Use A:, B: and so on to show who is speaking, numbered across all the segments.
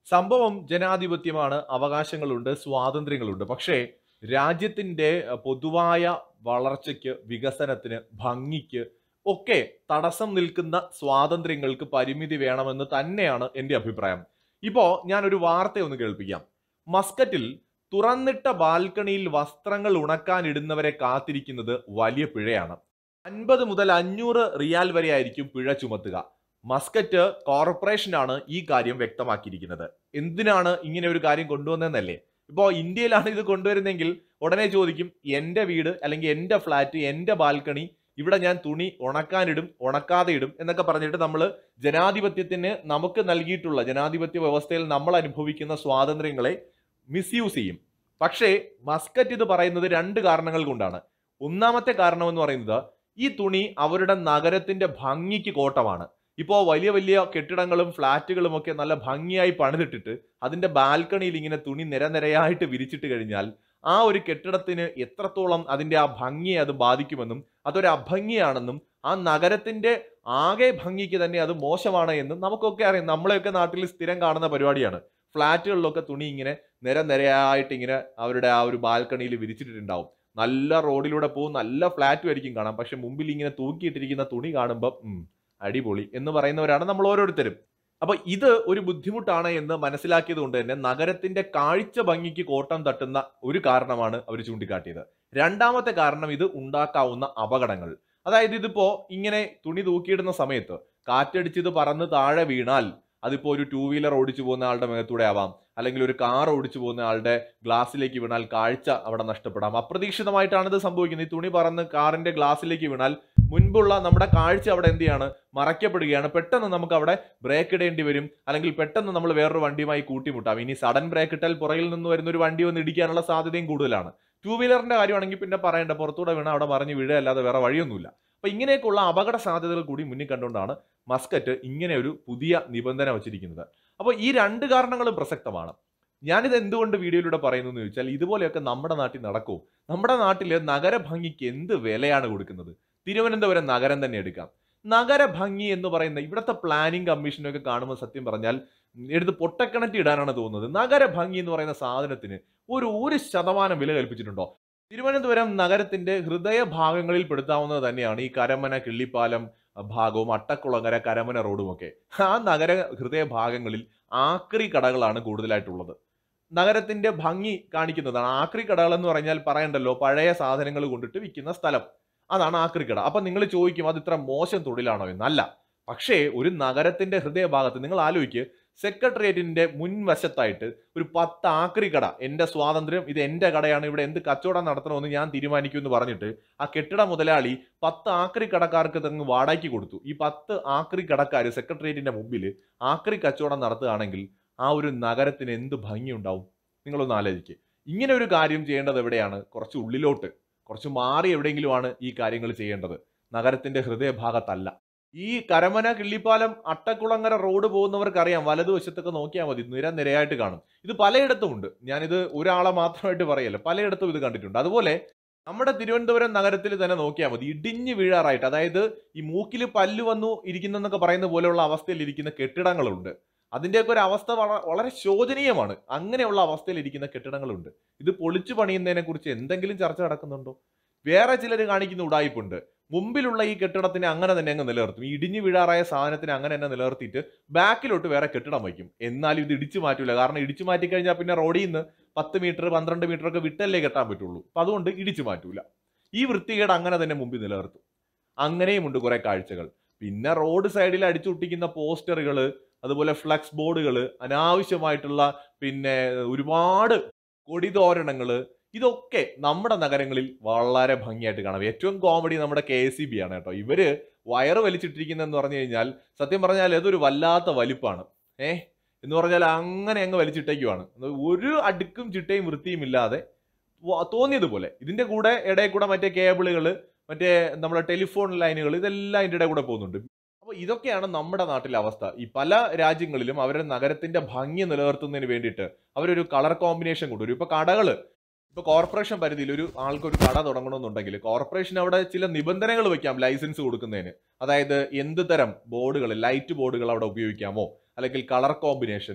A: സംഭവം ജനാധിപത്യമാണ് അവകാശങ്ങളുണ്ട് സ്വാതന്ത്ര്യങ്ങളുണ്ട് പക്ഷേ രാജ്യത്തിന്റെ അഹ്, പൊതുവായ വളർച്ചയ്ക്ക് വികസനത്തിന് ഭംഗിക്ക് ഒക്കെ തടസ്സം നിൽക്കുന്ന സ്വാതന്ത്ര്യങ്ങൾക്ക് പരിമിതി വേണമെന്ന് തന്നെയാണ് എന്റെ അഭിപ്രായം ഇപ്പോ ഞാൻ ഒരു വാർത്ത ഒന്ന് കേൾപ്പിക്കാം മസ്കറ്റിൽ തുറന്നിട്ട ബാൽക്കണിയിൽ വസ്ത്രങ്ങൾ ഉണക്കാനിടുന്നവരെ കാത്തിരിക്കുന്നത് വലിയ പിഴയാണ് അൻപത് മുതൽ അഞ്ഞൂറ് റിയാൽ വരെ ആയിരിക്കും പിഴ ചുമത്തുക മസ്കറ്റ് കോർപ്പറേഷനാണ് ഈ കാര്യം വ്യക്തമാക്കിയിരിക്കുന്നത് എന്തിനാണ് ഇങ്ങനെ ഒരു കാര്യം കൊണ്ടുവന്നതെന്നല്ലേ ഇപ്പോൾ ഇന്ത്യയിലാണ് ഇത് കൊണ്ടുവരുന്നെങ്കിൽ ഉടനെ ചോദിക്കും എന്റെ വീട് അല്ലെങ്കിൽ എന്റെ ഫ്ലാറ്റ് എന്റെ ബാൽക്കണി ഇവിടെ ഞാൻ തുണി ഉണക്കാനിടും ഉണക്കാതെ ഇടും എന്നൊക്കെ പറഞ്ഞിട്ട് നമ്മൾ ജനാധിപത്യത്തിന് നമുക്ക് നൽകിയിട്ടുള്ള ജനാധിപത്യ വ്യവസ്ഥയിൽ നമ്മൾ അനുഭവിക്കുന്ന സ്വാതന്ത്ര്യങ്ങളെ മിസ്യൂസ് ചെയ്യും പക്ഷേ മസ്കറ്റ് ഇത് പറയുന്നത് രണ്ട് കാരണങ്ങൾ കൊണ്ടാണ് ഒന്നാമത്തെ കാരണം എന്ന് പറയുന്നത് ഈ തുണി അവരുടെ നഗരത്തിന്റെ ഭംഗിക്ക് കോട്ടമാണ് ഇപ്പോൾ വലിയ വലിയ കെട്ടിടങ്ങളും ഫ്ലാറ്റുകളും ഒക്കെ നല്ല ഭംഗിയായി പണിതിട്ടിട്ട് അതിന്റെ ബാൽക്കണിയിൽ ഇങ്ങനെ തുണി നിരനിരയായിട്ട് വിരിച്ചിട്ട് കഴിഞ്ഞാൽ ആ ഒരു കെട്ടിടത്തിന് എത്രത്തോളം അതിന്റെ ആ ഭംഗിയെ അത് ബാധിക്കുമെന്നും അതൊരു അഭംഗിയാണെന്നും ആ നഗരത്തിന്റെ ആകെ ഭംഗിക്ക് തന്നെ അത് മോശമാണ് എന്നും നമുക്കൊക്കെ അറിയാം നമ്മളെയൊക്കെ നാട്ടിൽ സ്ഥിരം കാണുന്ന പരിപാടിയാണ് ഫ്ലാറ്റുകളിലൊക്കെ തുണി ഇങ്ങനെ നിരനിരയായിട്ട് ഇങ്ങനെ അവരുടെ ആ ഒരു ബാൽക്കണിയിൽ വിരിച്ചിട്ടുണ്ടാവും നല്ല റോഡിലൂടെ പോകും നല്ല ഫ്ലാറ്റും ആയിരിക്കും കാണാം പക്ഷെ മുമ്പിൽ ഇങ്ങനെ തൂക്കിയിട്ടിരിക്കുന്ന തുണി കാണുമ്പോൾ ഉം, അടിപൊളി എന്ന് പറയുന്നവരാണ് നമ്മൾ ഓരോരുത്തരും അപ്പൊ ഇത് ഒരു ബുദ്ധിമുട്ടാണ് എന്ന് മനസ്സിലാക്കിയത് കൊണ്ട് തന്നെ നഗരത്തിന്റെ കാഴ്ച ഭംഗിക്ക് കോട്ടം തട്ടുന്ന ഒരു കാരണമാണ് അവർ ചൂണ്ടിക്കാട്ടിയത് രണ്ടാമത്തെ കാരണം ഇത് ഉണ്ടാക്കാവുന്ന അപകടങ്ങൾ അതായത് ഇതിപ്പോ ഇങ്ങനെ തുണി തൂക്കിയിടുന്ന സമയത്ത് കാറ്റടിച്ച് ഇത് പറന്ന് താഴെ വീണാൽ അതിപ്പോ ഒരു ടൂ വീലർ ഓടിച്ചു പോകുന്ന ആളുടെ മുഖത്തൂടെ ആവാം അല്ലെങ്കിൽ ഒരു കാർ ഓടിച്ചു പോകുന്ന ആളുടെ ഗ്ലാസ്സിലേക്ക് വീണാൽ കാഴ്ച അവിടെ നഷ്ടപ്പെടാം അപ്രതീക്ഷിതമായിട്ടാണ് ഇത് സംഭവിക്കുന്നത് ഈ തുണി പറന്ന് കാറിന്റെ ഗ്ലാസ്സിലേക്ക് വീണാൽ മുൻപുള്ള നമ്മുടെ കാഴ്ച അവിടെ എന്ത് ചെയ്യാണ് മറയ്ക്കപ്പെടുകയാണ് പെട്ടെന്ന് നമുക്ക് അവിടെ ബ്രേക്ക് ഇടേണ്ടി വരും അല്ലെങ്കിൽ പെട്ടെന്ന് നമ്മൾ വേറൊരു വണ്ടിയുമായി കൂട്ടിമുട്ടാം ഇനി സഡൻ ബ്രേക്ക് ഇട്ടാൽ പുറകിൽ നിന്ന് വരുന്ന ഒരു വണ്ടി വന്ന് ഇടിക്കാനുള്ള സാധ്യതയും കൂടുതലാണ് ടൂ വീലറിന്റെ കാര്യമാണെങ്കിൽ പിന്നെ പറയണ്ട പുറത്തൂടെ വീണ അവിടെ മറിഞ്ഞ് വീഴുക അല്ലാതെ വേറെ വഴിയൊന്നുമില്ല അപ്പൊ ഇങ്ങനെയൊക്കെയുള്ള അപകട സാധ്യതകൾ കൂടി മുന്നിൽ കണ്ടുകൊണ്ടാണ് മസ്കറ്റ് ഇങ്ങനെ ഒരു പുതിയ നിബന്ധന വച്ചിരിക്കുന്നത് അപ്പോൾ ഈ രണ്ട് കാരണങ്ങളും പ്രസക്തമാണ് ഞാനിത് എന്തുകൊണ്ട് വീഡിയോയിലൂടെ പറയുന്നു എന്ന് ചോദിച്ചാൽ ഇതുപോലെയൊക്കെ നമ്മുടെ നാട്ടിൽ നടക്കൂ നമ്മുടെ നാട്ടിൽ നഗരഭംഗിക്ക് എന്ത് വിലയാണ് കൊടുക്കുന്നത് തിരുവനന്തപുരം നഗരം തന്നെ എടുക്കാം നഗരഭംഗി എന്ന് പറയുന്ന ഇവിടുത്തെ പ്ലാനിംഗ് കമ്മീഷനൊക്കെ കാണുമ്പോൾ സത്യം പറഞ്ഞാൽ എടുത്ത് പൊട്ടക്കിണറ്റി ഇടാനാണ് തോന്നുന്നത് നഗരഭംഗി എന്ന് പറയുന്ന സാധനത്തിന് ഒരു ഒരു ശതമാനം വില കൽപ്പിച്ചിട്ടുണ്ടോ തിരുവനന്തപുരം നഗരത്തിന്റെ ഹൃദയ ഭാഗങ്ങളിൽ പെടുത്താവുന്നത് തന്നെയാണ് ഈ കരമന കിള്ളിപ്പാലം ഭാഗവും അട്ടക്കുളങ്ങര കരമന റോഡും ഒക്കെ ആ നഗര ഹൃദയ ഭാഗങ്ങളിൽ ആക്രി കടകളാണ് കൂടുതലായിട്ടുള്ളത് നഗരത്തിന്റെ ഭംഗി കാണിക്കുന്നതാണ് ആക്രി കടകൾ എന്ന് പറഞ്ഞാൽ പറയണ്ടല്ലോ പഴയ സാധനങ്ങൾ കൊണ്ടിട്ട് വിൽക്കുന്ന സ്ഥലം അതാണ് ആക്രി കട അപ്പൊ നിങ്ങൾ ചോദിക്കും അത് ഇത്ര മോശം തൊഴിലാണോ എന്നല്ല പക്ഷേ ഒരു നഗരത്തിന്റെ ഹൃദയഭാഗത്ത് നിങ്ങൾ ആലോചിക്ക് സെക്രട്ടേറിയറ്റിന്റെ മുൻവശത്തായിട്ട് ഒരു പത്ത് ആക്രി കട എന്റെ സ്വാതന്ത്ര്യം ഇത് എന്റെ കടയാണ് ഇവിടെ എന്ത് കച്ചവടം നടത്തണമെന്ന് ഞാൻ തീരുമാനിക്കൂ എന്ന് പറഞ്ഞിട്ട് ആ കെട്ടിട മുതലാളി പത്ത് ആക്രി കടക്കാർക്ക് തങ്ങ് വാടകയ്ക്ക് കൊടുത്തു ഈ പത്ത് ആക്രി കടക്കാർ സെക്രട്ടേറിയറ്റിന്റെ മുമ്പിൽ ആക്രി കച്ചവടം നടത്തുകയാണെങ്കിൽ ആ ഒരു നഗരത്തിന് എന്ത് ഭംഗിയുണ്ടാവും നിങ്ങളൊന്ന് ആലോചിക്കുക ഇങ്ങനെ ഒരു കാര്യം ചെയ്യേണ്ടത് എവിടെയാണ് കുറച്ച് ഉള്ളിലോട്ട് കുറച്ച് മാറി എവിടെയെങ്കിലുമാണ് ഈ കാര്യങ്ങൾ ചെയ്യേണ്ടത് നഗരത്തിന്റെ ഹൃദയഭാഗത്തല്ല ഈ കരമന കിള്ളിപ്പാലം അട്ടക്കുളങ്ങര റോഡ് പോകുന്നവർക്ക് അറിയാം വലതുവശത്തൊക്കെ നോക്കിയാൽ മതി നിര നിരയായിട്ട് കാണും ഇത് പലയിടത്തും ഉണ്ട് ഞാനിത് ഒരാളെ മാത്രമായിട്ട് പറയല്ല പലയിടത്തും ഇത് കണ്ടിട്ടുണ്ട് അതുപോലെ നമ്മുടെ തിരുവനന്തപുരം നഗരത്തിൽ തന്നെ നോക്കിയാൽ മതി ഇടിഞ്ഞു വീഴാറായിട്ട് അതായത് ഈ മൂക്കിൽ പല്ല് വന്നു ഇരിക്കുന്നെന്നൊക്കെ പറയുന്ന പോലെയുള്ള അവസ്ഥയിൽ ഇരിക്കുന്ന കെട്ടിടങ്ങളുണ്ട് അതിന്റെയൊക്കെ ഒരു അവസ്ഥ വള- വളരെ ശോചനീയമാണ് അങ്ങനെയുള്ള അവസ്ഥയിൽ ഇരിക്കുന്ന കെട്ടിടങ്ങളുണ്ട് ഇത് പൊളിച്ചു പണിയുന്നതിനെ കുറിച്ച് എന്തെങ്കിലും ചർച്ച നടക്കുന്നുണ്ടോ വേറെ ചിലർ കാണിക്കുന്ന ഉടായ്പുണ്ട് മുമ്പിലുള്ള ഈ കെട്ടിടത്തിനെ അങ്ങനെ തന്നെ അങ്ങ് നിലനിർത്തും ഈ ഇടിഞ്ഞു വീഴാറായ സാധനത്തിനെ അങ്ങനെ തന്നെ നിലനിർത്തിയിട്ട് ബാക്കിലോട്ട് വേറെ കെട്ടിടം വയ്ക്കും എന്നാലും ഇത് ഇടിച്ചു മാറ്റൂല കാരണം ഇടിച്ചു മാറ്റി കഴിഞ്ഞാൽ പിന്നെ റോഡിൽ നിന്ന് പത്ത് മീറ്റർ പന്ത്രണ്ട് മീറ്റർ ഒക്കെ വിട്ടല്ലേ കെട്ടാൻ പറ്റുള്ളൂ അപ്പൊ അതുകൊണ്ട് ഇടിച്ചു മാറ്റൂല ഈ വൃത്തികേട് അങ്ങനെ തന്നെ മുമ്പിൽ നിലനിർത്തും അങ്ങനെയുമുണ്ട് കുറെ കാഴ്ചകൾ പിന്നെ റോഡ് സൈഡിൽ അടിച്ചുൊട്ടിക്കുന്ന പോസ്റ്ററുകൾ അതുപോലെ ഫ്ലക്സ് ബോർഡുകൾ അനാവശ്യമായിട്ടുള്ള പിന്നെ ഒരുപാട് കൊടിതോരണങ്ങള് ഇതൊക്കെ നമ്മുടെ നഗരങ്ങളിൽ വളരെ ഭംഗിയായിട്ട് കാണാം ഏറ്റവും കോമഡി നമ്മുടെ കെ എസ് സി ബി ആണ് കേട്ടോ ഇവര് വയറ് വലിച്ചിട്ടിരിക്കുന്നെന്ന് പറഞ്ഞു കഴിഞ്ഞാൽ സത്യം പറഞ്ഞാൽ അതൊരു വല്ലാത്ത വലിപ്പാണ് ഏ എന്ന് പറഞ്ഞാൽ അങ്ങനെ അങ്ങ് വലിച്ചിട്ടേക്കുവാണ് ഒരു അടുക്കും ചിട്ടയും വൃത്തിയും ഇല്ലാതെ വ- തോന്നിയതുപോലെ ഇതിന്റെ കൂടെ ഇടയിൽ കൂടെ മറ്റേ കേബിളുകൾ മറ്റേ നമ്മളെ ടെലിഫോൺ ലൈനുകൾ ഇതെല്ലാം ഇതിന്റെ ഇടയിൽ കൂടെ പോകുന്നുണ്ട് അപ്പൊ ഇതൊക്കെയാണ് നമ്മുടെ നാട്ടിലെ അവസ്ഥ ഈ പല രാജ്യങ്ങളിലും അവരുടെ നഗരത്തിന്റെ ഭംഗി നിലനിർത്തുന്നതിന് വേണ്ടിയിട്ട് അവരൊരു കളർ കോമ്പിനേഷൻ കൊണ്ടുവരും ഇപ്പൊ കടകള് ഇപ്പൊ കോർപ്പറേഷൻ പരിധിയിൽ ഒരു ആൾക്ക് ഒരു കട തുടങ്ങണമെന്നുണ്ടെങ്കിൽ കോർപ്പറേഷൻ അവിടെ ചില നിബന്ധനകൾ വെക്കാം ലൈസൻസ് കൊടുക്കുന്നതിന് അതായത് എന്ത് തരം ബോർഡുകൾ ലൈറ്റ് ബോർഡുകൾ അവിടെ ഉപയോഗിക്കാമോ അല്ലെങ്കിൽ കളർ കോമ്പിനേഷൻ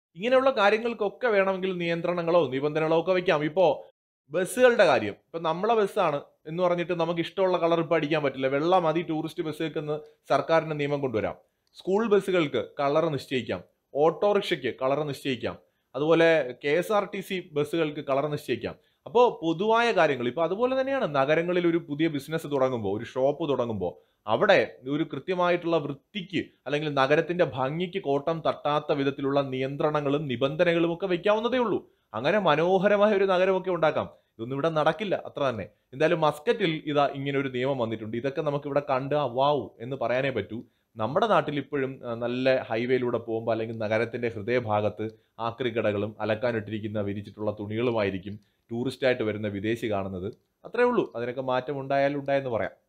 A: ഇങ്ങനെയുള്ള കാര്യങ്ങൾക്കൊക്കെ വേണമെങ്കിൽ നിയന്ത്രണങ്ങളോ നിബന്ധനകളോ ഒക്കെ വെക്കാം ഇപ്പോ ബസ്സുകളുടെ കാര്യം ഇപ്പൊ നമ്മളെ ബസ്സാണ് എന്ന് പറഞ്ഞിട്ട് നമുക്ക് ഇഷ്ടമുള്ള കളർ ഇപ്പൊ അടിക്കാൻ പറ്റില്ല വെള്ള മതി ടൂറിസ്റ്റ് ബസ്സുകൾക്ക് എന്ന് സർക്കാരിന്റെ നിയമം കൊണ്ടുവരാം സ്കൂൾ ബസ്സുകൾക്ക് കളർ നിശ്ചയിക്കാം ഓട്ടോറിക്ഷയ്ക്ക് കളർ നിശ്ചയിക്കാം അതുപോലെ K S R T C ബസ്സുകൾക്ക് കളർ നിശ്ചയിക്കാം അപ്പോൾ പൊതുവായ കാര്യങ്ങൾ ഇപ്പൊ അതുപോലെ തന്നെയാണ് നഗരങ്ങളിൽ ഒരു പുതിയ ബിസിനസ് തുടങ്ങുമ്പോൾ ഒരു ഷോപ്പ് തുടങ്ങുമ്പോൾ അവിടെ ഒരു കൃത്യമായിട്ടുള്ള വൃത്തിക്ക് അല്ലെങ്കിൽ നഗരത്തിന്റെ ഭംഗിക്ക് കോട്ടം തട്ടാത്ത വിധത്തിലുള്ള നിയന്ത്രണങ്ങളും നിബന്ധനകളും ഒക്കെ വെക്കാവുന്നതേ ഉള്ളൂ അങ്ങനെ മനോഹരമായ ഒരു നഗരമൊക്കെ ഉണ്ടാക്കാം ഇതൊന്നും ഇവിടെ നടക്കില്ല അത്ര തന്നെ എന്തായാലും മസ്കറ്റിൽ ഇതാ ഇങ്ങനെ ഒരു നിയമം വന്നിട്ടുണ്ട് ഇതൊക്കെ നമുക്ക് ഇവിടെ കണ്ട് ആ വാവു എന്ന് പറയാനേ പറ്റൂ നമ്മുടെ നാട്ടിൽ ഇപ്പോഴും ആ, നല്ല ഹൈവേയിലൂടെ പോകുമ്പോൾ അല്ലെങ്കിൽ നഗരത്തിന്റെ ഹൃദയഭാഗത്ത് ആക്രിക്കടകളും അലക്കാനിട്ടിരിക്കുന്ന വിരിച്ചിട്ടുള്ള തുണികളുമായിരിക്കും ടൂറിസ്റ്റായിട്ട് വരുന്ന വിദേശി കാണുന്നത് അത്രേ ഉള്ളൂ അതിനൊക്കെ മാറ്റം ഉണ്ടായാലും ഉണ്ടായെന്ന് പറയാം